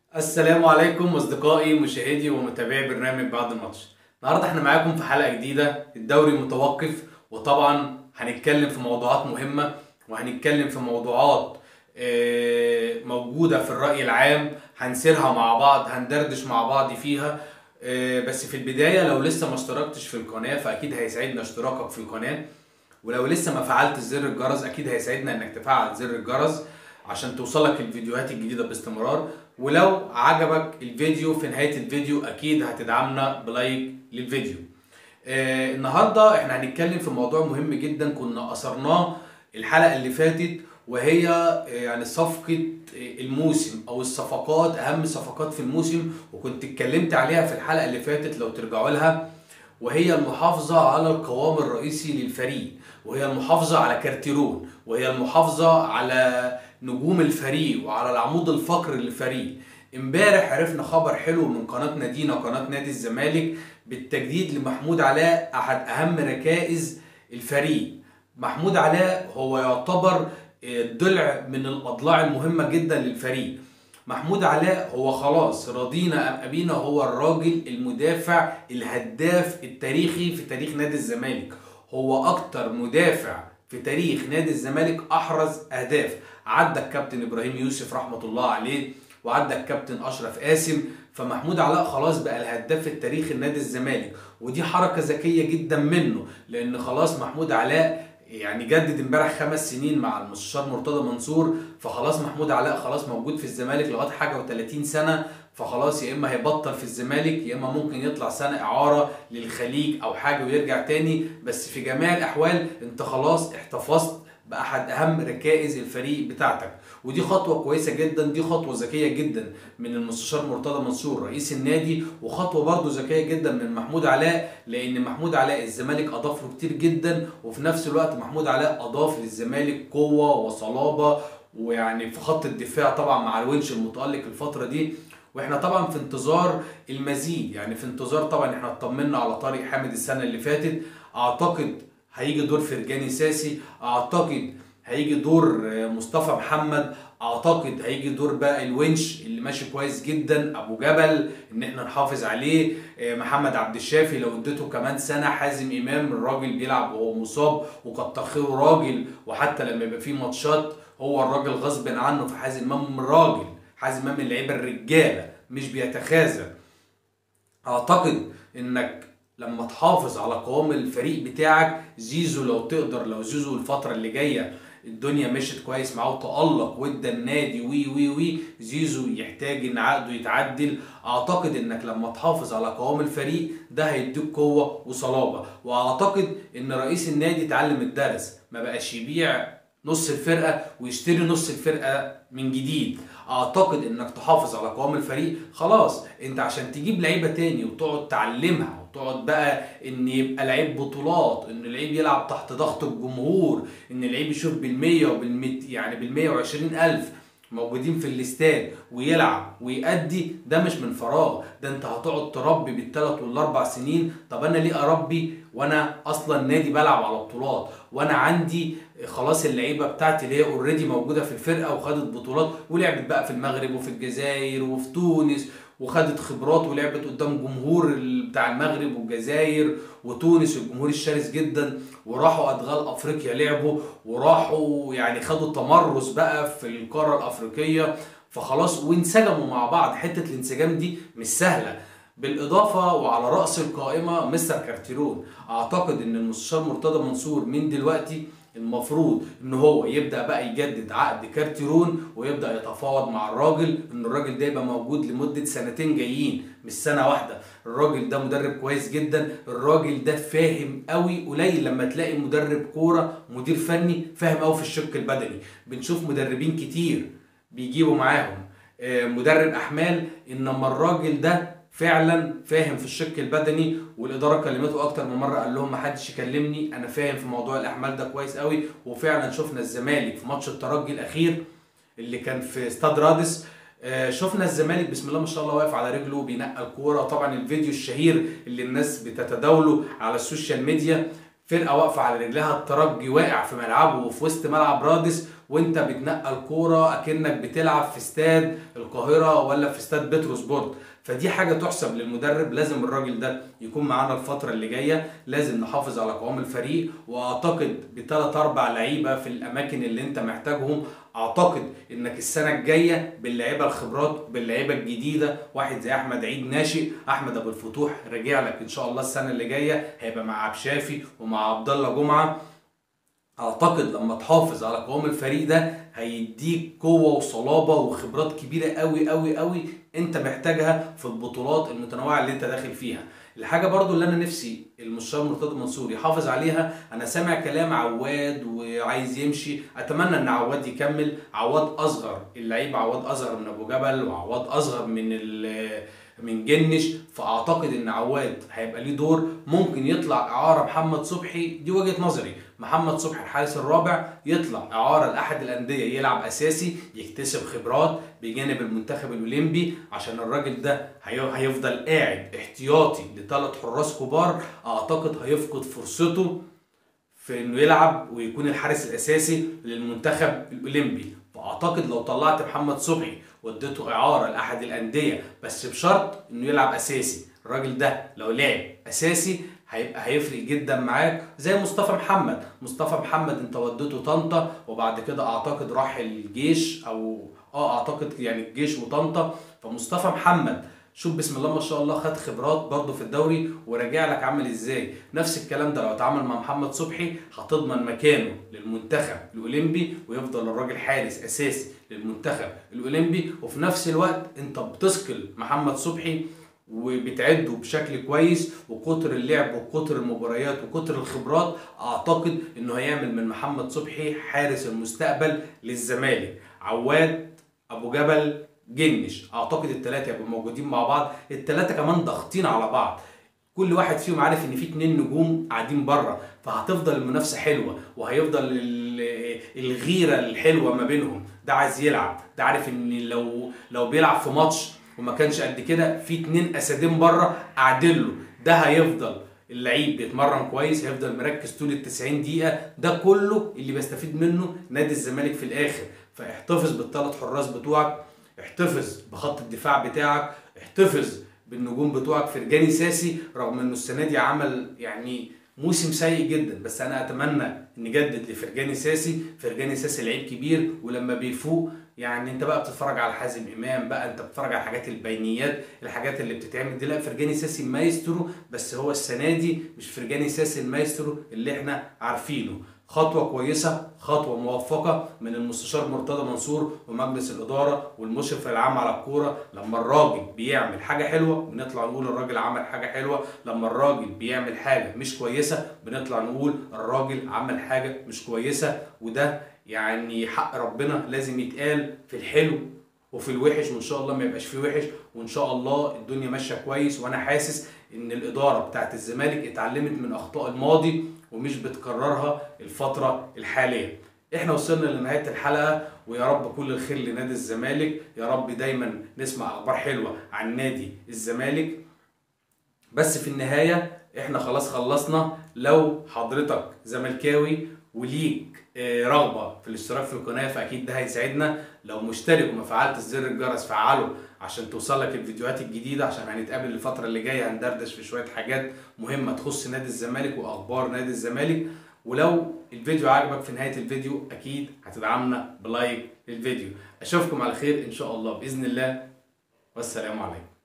السلام عليكم اصدقائي مشاهدي ومتابعي برنامج بعد الماتش النهارده احنا معاكم في حلقه جديده الدوري متوقف وطبعا هنتكلم في موضوعات مهمه وهنتكلم في موضوعات آه، موجوده في الراي العام هنسيرها مع بعض هندردش مع بعض فيها آه، بس في البدايه لو لسه ما اشتركتش في القناه فاكيد هيسعدنا اشتراكك في القناه ولو لسه ما فعلتش زر الجرس اكيد هيسعدنا انك تفعل زر الجرس عشان توصلك الفيديوهات الجديده باستمرار ولو عجبك الفيديو في نهايه الفيديو اكيد هتدعمنا بلايك للفيديو آه النهارده احنا هنتكلم في موضوع مهم جدا كنا اثرناه الحلقه اللي فاتت وهي آه، يعني صفقه آه، الموسم او الصفقات اهم صفقات في الموسم وكنت اتكلمت عليها في الحلقه اللي فاتت لو ترجعوا لها وهي المحافظة على القوام الرئيسي للفريق وهي المحافظة على كارتيرون وهي المحافظة على نجوم الفريق وعلى العمود الفقري للفريق امبارح عرفنا خبر حلو من قناة نادينا قناة نادي الزمالك بالتجديد لمحمود علاء أحد أهم ركائز الفريق محمود علاء هو يعتبر آه، ضلع من الأضلاع المهمة جدا للفريق محمود علاء هو خلاص رضينا ام ابينا هو الراجل المدافع الهداف التاريخي في تاريخ نادي الزمالك هو اكتر مدافع في تاريخ نادي الزمالك احرز اهداف عدى الكابتن ابراهيم يوسف رحمه الله عليه وعدى الكابتن اشرف قاسم فمحمود علاء خلاص بقى الهداف التاريخي لنادي الزمالك ودي حركه ذكيه جدا منه لان خلاص محمود علاء يعني جدد امبارح خمس سنين مع المستشار مرتضى منصور فخلاص محمود علاء خلاص موجود في الزمالك لغايه حاجه و30 سنه فخلاص يا اما هيبطل في الزمالك يا اما ممكن يطلع سنه اعاره للخليج او حاجه ويرجع تاني بس في جميع الاحوال انت خلاص احتفظت باحد اهم ركائز الفريق بتاعتك ودي خطوه كويسه جدا دي خطوه ذكيه جدا من المستشار مرتضى منصور رئيس النادي وخطوه برضه ذكيه جدا من محمود علاء لان محمود علاء الزمالك اضاف له كتير جدا وفي نفس الوقت محمود علاء اضاف للزمالك قوه وصلابه ويعني في خط الدفاع طبعا مع الونش المتالق الفتره دي واحنا طبعا في انتظار المزيد يعني في انتظار طبعا احنا اطمنا على طارق حامد السنه اللي فاتت اعتقد هيجي دور فرجاني ساسي اعتقد هيجي دور آه، مصطفى محمد اعتقد هيجي دور بقى الونش اللي ماشي كويس جدا ابو جبل ان احنا نحافظ عليه آه، محمد عبد الشافي لو اديته كمان سنه حازم امام الراجل بيلعب وهو مصاب وكتر خيره راجل وحتى لما يبقى فيه ماتشات هو الراجل غصب عنه فحازم امام راجل حازم امام من اللعيبه الرجاله مش بيتخاذل اعتقد انك لما تحافظ على قوام الفريق بتاعك زيزو لو تقدر لو زيزو الفتره اللي جايه الدنيا مشت كويس معاه وتألق وادى النادي وي وي وي زيزو يحتاج ان عقده يتعدل اعتقد انك لما تحافظ على قوام الفريق ده هيديك قوه وصلابه واعتقد ان رئيس النادي اتعلم الدرس ما بقاش يبيع نص الفرقه ويشتري نص الفرقه من جديد اعتقد انك تحافظ على قوام الفريق خلاص انت عشان تجيب لعيبه تاني وتقعد تعلمها وتقعد بقى ان يبقى لعيب بطولات ان لعيب يلعب تحت ضغط الجمهور ان لعيب يشوف بالمية وبالميت يعني بالمية وعشرين الف موجودين في الاستاد ويلعب ويأدي ده مش من فراغ ده انت هتقعد تربي بالثلاث والاربع سنين طب انا ليه اربي وانا اصلا نادي بلعب على بطولات وانا عندي خلاص اللعيبه بتاعتي اللي هي اوريدي موجوده في الفرقه وخدت بطولات ولعبت بقى في المغرب وفي الجزائر وفي تونس وخدت خبرات ولعبت قدام جمهور ال- بتاع المغرب والجزائر وتونس الجمهور الشرس جدا وراحوا ادغال افريقيا لعبوا وراحوا يعني خدوا تمرس بقى في القاره الافريقيه فخلاص وانسجموا مع بعض حته الانسجام دي مش سهله بالاضافه وعلى راس القائمه مستر كارتيرون اعتقد ان المستشار مرتضى منصور من دلوقتي المفروض ان هو يبدا بقى يجدد عقد كارتيرون ويبدا يتفاوض مع الراجل ان الراجل ده يبقى موجود لمده سنتين جايين مش سنه واحده الراجل ده مدرب كويس جدا الراجل ده فاهم قوي قليل لما تلاقي مدرب كوره مدير فني فاهم قوي في الشق البدني بنشوف مدربين كتير بيجيبوا معاهم آه، مدرب احمال انما الراجل ده فعلا فاهم في الشق البدني والاداره كلمته اكتر من مره قال لهم ما حدش يكلمني انا فاهم في موضوع الاحمال ده كويس قوي وفعلا شفنا الزمالك في ماتش الترجي الاخير اللي كان في استاد رادس آه، شفنا الزمالك بسم الله ما شاء الله واقف على رجله بينقل الكوره طبعا الفيديو الشهير اللي الناس بتتداوله على السوشيال ميديا فرقه واقفه على رجلها الترجي واقع في ملعبه وفي وسط ملعب رادس وانت بتنقل كوره اكنك بتلعب في استاد القاهره ولا في استاد بتروسبورت فدي حاجه تحسب للمدرب لازم الراجل ده يكون معانا الفتره اللي جايه لازم نحافظ على قوام الفريق واعتقد بثلاث اربع لعيبه في الاماكن اللي انت محتاجهم اعتقد انك السنه الجايه باللعيبه الخبرات باللعيبه الجديده واحد زي احمد عيد ناشئ احمد ابو الفتوح راجع لك ان شاء الله السنه اللي جايه هيبقى مع عبد شافي ومع عبد الله جمعه اعتقد لما تحافظ على قوام الفريق ده هيديك قوه وصلابه وخبرات كبيره قوي قوي قوي انت محتاجها في البطولات المتنوعه اللي انت داخل فيها الحاجه برضو اللي انا نفسي المستشار مرتضى منصور يحافظ عليها انا سامع كلام عواد وعايز يمشي اتمنى ان عواد يكمل عواد اصغر اللعيب عواد اصغر من ابو جبل وعواد اصغر من من جنش فاعتقد ان عواد هيبقى ليه دور ممكن يطلع اعاره محمد صبحي دي وجهه نظري محمد صبحي الحارس الرابع يطلع اعاره لاحد الانديه يلعب اساسي يكتسب خبرات بجانب المنتخب الاولمبي عشان الراجل ده هيفضل قاعد احتياطي لثلاث حراس كبار اعتقد هيفقد فرصته في انه يلعب ويكون الحارس الاساسي للمنتخب الاولمبي فاعتقد لو طلعت محمد صبحي واديته اعاره لاحد الانديه بس بشرط انه يلعب اساسي الراجل ده لو لعب اساسي هيبقى هيفرق جدا معاك زي مصطفى محمد مصطفى محمد انت وديته طنطا وبعد كده اعتقد راح الجيش او اه اعتقد يعني الجيش وطنطا فمصطفى محمد شوف بسم الله ما شاء الله خد خبرات برضه في الدوري وراجع لك عامل ازاي نفس الكلام ده لو اتعامل مع محمد صبحي هتضمن مكانه للمنتخب الاولمبي ويفضل الراجل حارس اساسي للمنتخب الاولمبي وفي نفس الوقت انت بتثقل محمد صبحي وبتعده بشكل كويس وكتر اللعب وكتر المباريات وكتر الخبرات اعتقد انه هيعمل من محمد صبحي حارس المستقبل للزمالك عواد ابو جبل جنش اعتقد الثلاثه يبقوا موجودين مع بعض الثلاثه كمان ضاغطين على بعض كل واحد فيهم عارف ان في اتنين نجوم قاعدين بره فهتفضل المنافسه حلوه وهيفضل الغيره الحلوه ما بينهم ده عايز يلعب ده عارف ان لو لو بيلعب في ماتش وما كانش قد كده في اتنين اسدين بره قاعدين له ده هيفضل اللعيب بيتمرن كويس هيفضل مركز طول ال 90 دقيقه ده كله اللي بيستفيد منه نادي الزمالك في الاخر فاحتفظ بالثلاث حراس بتوعك احتفظ بخط الدفاع بتاعك احتفظ بالنجوم بتوعك فرجاني ساسي رغم انه السنه دي عمل يعني موسم سيء جدا بس انا اتمنى نجدد لفرجاني ساسي فرجاني ساسي لعيب كبير ولما بيفوق يعني انت بقى بتتفرج على حازم امام بقى انت بتتفرج على الحاجات البينيات الحاجات اللي بتتعمل دي لا فرجاني ساسي مايسترو بس هو السنه دي مش فرجاني ساسي المايسترو اللي احنا عارفينه خطوه كويسه خطوه موفقه من المستشار مرتضى منصور ومجلس الاداره والمشرف العام على الكوره لما الراجل بيعمل حاجه حلوه بنطلع نقول الراجل عمل حاجه حلوه لما الراجل بيعمل حاجه مش كويسه بنطلع نقول الراجل عمل حاجه مش كويسه وده يعني حق ربنا لازم يتقال في الحلو وفي الوحش وان شاء الله ما يبقاش فيه وحش وان شاء الله الدنيا ماشيه كويس وانا حاسس ان الاداره بتاعت الزمالك اتعلمت من اخطاء الماضي ومش بتكررها الفتره الحاليه احنا وصلنا لنهايه الحلقه ويا رب كل الخير لنادي الزمالك يا رب دايما نسمع اخبار حلوه عن نادي الزمالك بس في النهايه احنا خلاص خلصنا لو حضرتك زملكاوي وليك رغبه في الاشتراك في القناه فاكيد ده هيساعدنا لو مشترك وما فعلت زر الجرس فعله عشان توصلك الفيديوهات الجديده عشان هنتقابل الفتره اللي جايه هندردش في شويه حاجات مهمه تخص نادي الزمالك واخبار نادي الزمالك ولو الفيديو عجبك في نهايه الفيديو اكيد هتدعمنا بلايك للفيديو اشوفكم على خير ان شاء الله باذن الله والسلام عليكم